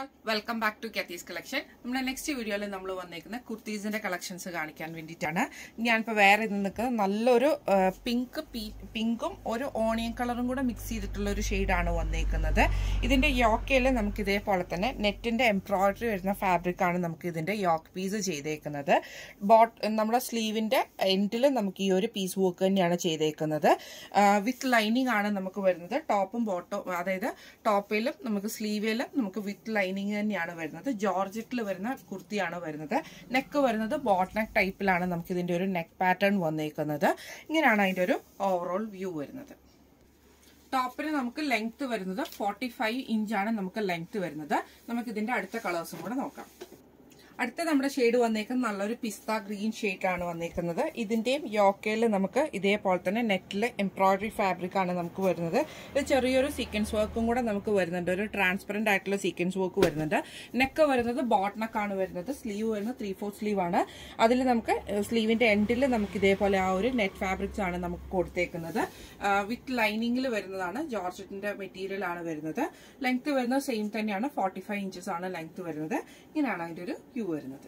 all welcome back to Kathy's collection നമ്മുടെ next വീഡിയോയിൽ നമ്മൾ വന്നേക്കുന്ന കുർത്തീസിന്റെ കളക്ഷൻസ് കാണിക്കാൻ വേണ്ടിയിട്ടാണ് ഞാനിപ്പോൾ വേറെ ഇത് നിൽക്കുന്നത് നല്ലൊരു പിങ്ക് പിങ്കും ഒരു ഓണിയൻ കളറും കൂടെ മിക്സ് ചെയ്തിട്ടുള്ള ഒരു ഷെയ്ഡാണ് വന്നേക്കുന്നത് ഇതിന്റെ യോക്കയിൽ നമുക്ക് ഇതേപോലെ തന്നെ നെറ്റിന്റെ എംബ്രോയിഡറി വരുന്ന ഫാബ്രിക് ആണ് നമുക്ക് ഇതിന്റെ യോക്ക് പീസ് ചെയ്തേക്കുന്നത് ബോട്ട് നമ്മുടെ സ്ലീവിന്റെ എൻഡിൽ നമുക്ക് ഈ ഒരു പീസ് വർക്ക് തന്നെയാണ് ചെയ്തേക്കുന്നത് വിത്ത് ലൈനിങ് ആണ് നമുക്ക് വരുന്നത് ടോപ്പും ബോട്ടവും അതായത് ടോപ്പിലും നമുക്ക് സ്ലീവിലും നമുക്ക് വിത്ത് ലൈനിങ് തന്നെയാണ് വരുന്നത് ജോർജറ്റിൽ വരുന്ന കുർത്തിയാണ് വരുന്നത് നെക്ക് വരുന്നത് ബോട്ട് നെക്ക് ടൈപ്പിലാണ് നമുക്ക് ഇതിന്റെ ഒരു നെക്ക് പാറ്റേൺ വന്നേക്കുന്നത് ഇങ്ങനെയാണ് അതിന്റെ ഒരു ഓവറോൾ വ്യൂ വരുന്നത് ടോപ്പിന് നമുക്ക് ലെങ്ത് വരുന്നത് ഫോർട്ടി ഫൈവ് ഇഞ്ചാണ് നമുക്ക് ലെങ്ത് വരുന്നത് നമുക്ക് ഇതിന്റെ അടുത്ത കളേഴ്സും കൂടെ നോക്കാം അടുത്ത നമ്മുടെ ഷെയ്ഡ് വന്നേക്കുന്നത് നല്ലൊരു പിസ്ത ഗ്രീൻ ആണ് വന്നേക്കുന്നത് ഇതിന്റെയും യോക്കയിൽ നമുക്ക് ഇതേപോലെ തന്നെ നെറ്റിൽ എംബ്രോയിഡറി ഫാബ്രിക് ആണ് നമുക്ക് വരുന്നത് ഇത് ചെറിയൊരു സീക്വൻസ് വർക്കും കൂടെ നമുക്ക് വരുന്നുണ്ട് ഒരു ട്രാൻസ്പെറന്റ് ആയിട്ടുള്ള സീക്വൻസ് വർക്ക് വരുന്നുണ്ട് നെക്ക് വരുന്നത് ബോട്ട് നെക്കാണ് വരുന്നത് സ്ലീവ് വരുന്നത് ത്രീ ഫോർ സ്ലീവ് ആണ് അതിൽ നമുക്ക് സ്ലീവിന്റെ എൻഡിൽ നമുക്ക് ഇതേപോലെ ആ ഒരു നെറ്റ് ഫാബ്രിക്സ് ആണ് നമുക്ക് കൊടുത്തേക്കുന്നത് വിത്ത് ലൈനിങ്ങിൽ വരുന്നതാണ് ജോർജറ്റിന്റെ മെറ്റീരിയൽ ആണ് വരുന്നത് ലെങ്ത് വരുന്നത് സെയിം തന്നെയാണ് ഫോർട്ടി ഫൈവ് ഇഞ്ചസ് ആണ് ലെങ്ത് വരുന്നത് ഇങ്ങനെയാണ് അതിന്റെ ഒരു വ്യൂ വരുന്നത്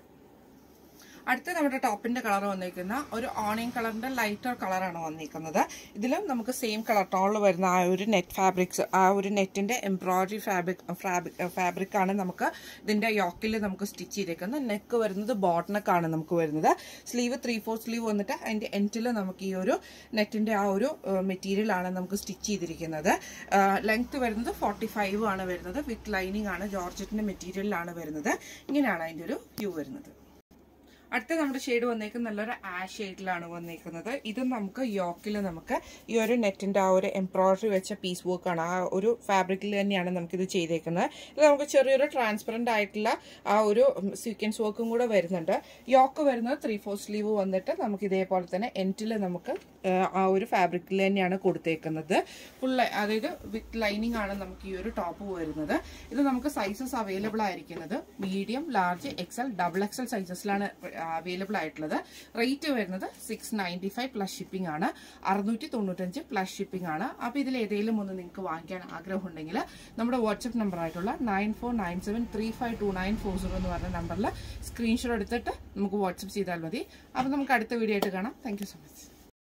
അടുത്ത നമ്മുടെ ടോപ്പിന്റെ കളർ വന്നിരിക്കുന്ന ഒരു ഓണിയൻ കളറിന്റെ ലൈറ്റർ കളറാണ് വന്നിരിക്കുന്നത് ഇതിലും നമുക്ക് സെയിം കളർ ടോണിൽ വരുന്ന ആ ഒരു നെറ്റ് ഫാബ്രിക്സ് ആ ഒരു നെറ്റിന്റെ എംബ്രോയിഡറി ഫാബ്രിക് ഫാബ്രിക് ആണ് നമുക്ക് ഇതിന്റെ യോക്കിൽ നമുക്ക് സ്റ്റിച്ച് ചെയ്തേക്കുന്നത് നെക്ക് വരുന്നത് ബോട്ട് നെക്കാണ് നമുക്ക് വരുന്നത് സ്ലീവ് ത്രീ ഫോർ സ്ലീവ് വന്നിട്ട് അതിന്റെ എൻഡിൽ നമുക്ക് ഈ ഒരു നെറ്റിന്റെ ആ ഒരു മെറ്റീരിയൽ ആണ് നമുക്ക് സ്റ്റിച്ച് ചെയ്തിരിക്കുന്നത് ലെങ്ത് വരുന്നത് ഫോർട്ടി ഫൈവ് ആണ് വരുന്നത് വിത്ത് ലൈനിങ് ആണ് ജോർജറ്റിന്റെ മെറ്റീരിയലാണ് വരുന്നത് ഇങ്ങനെയാണ് അതിന്റെ ഒരു വ്യൂ വരുന്നത് അടുത്ത നമ്മുടെ ഷെയ്ഡ് വന്നേക്കുന്നത് നല്ലൊരു ആഷ് ഷെയ്ഡിലാണ് വന്നേക്കുന്നത് ഇത് നമുക്ക് യോക്കിൽ നമുക്ക് ഈ ഒരു നെറ്റിന്റെ ആ ഒരു എംബ്രോയിഡറി വെച്ച പീസ് വർക്കാണ് ആ ഒരു ഫാബ്രിക്കിൽ തന്നെയാണ് നമുക്കിത് ചെയ്തേക്കുന്നത് ഇത് നമുക്ക് ചെറിയൊരു ട്രാൻസ്പെറന്റ് ആയിട്ടുള്ള ആ ഒരു സീക്വൻസ് വർക്കും കൂടെ വരുന്നുണ്ട് യോക്ക് വരുന്നത് ത്രീ ഫോർ സ്ലീവ് വന്നിട്ട് നമുക്ക് ഇതേപോലെ തന്നെ എൻറ്റിൽ നമുക്ക് ആ ഒരു ഫാബ്രിക്കിൽ തന്നെയാണ് കൊടുത്തേക്കുന്നത് ഫുൾ അതായത് വിത്ത് ലൈനിങ് ആണ് നമുക്ക് ഈ ഒരു ടോപ്പ് വരുന്നത് ഇത് നമുക്ക് സൈസസ് അവൈലബിൾ ആയിരിക്കുന്നത് medium large XL double XL സൈസസിലാണ് അവൈലബിൾ ആയിട്ടുള്ളത് റേറ്റ് വരുന്നത് six ninety five plus shipping ആണ് അറുന്നൂറ്റി തൊണ്ണൂറ്റഞ്ച് പ്ലസ് ഷിപ്പിംഗ് ആണ് അപ്പോൾ ഇതിൽ ഏതെങ്കിലും ഒന്ന് നിങ്ങൾക്ക് വാങ്ങിക്കാൻ ആഗ്രഹമുണ്ടെങ്കിൽ നമ്മുടെ വാട്സപ്പ് നമ്പർ ആയിട്ടുള്ള nine four nine seven three five two nine four zero എന്ന് പറഞ്ഞ നമ്പറിൽ സ്ക്രീൻഷോട്ട് എടുത്തിട്ട് നമുക്ക് വാട്സപ്പ് ചെയ്താൽ മതി അപ്പോൾ നമുക്ക് അടുത്ത വീഡിയോ ആയിട്ട് കാണാം താങ്ക് സോ മച്ച്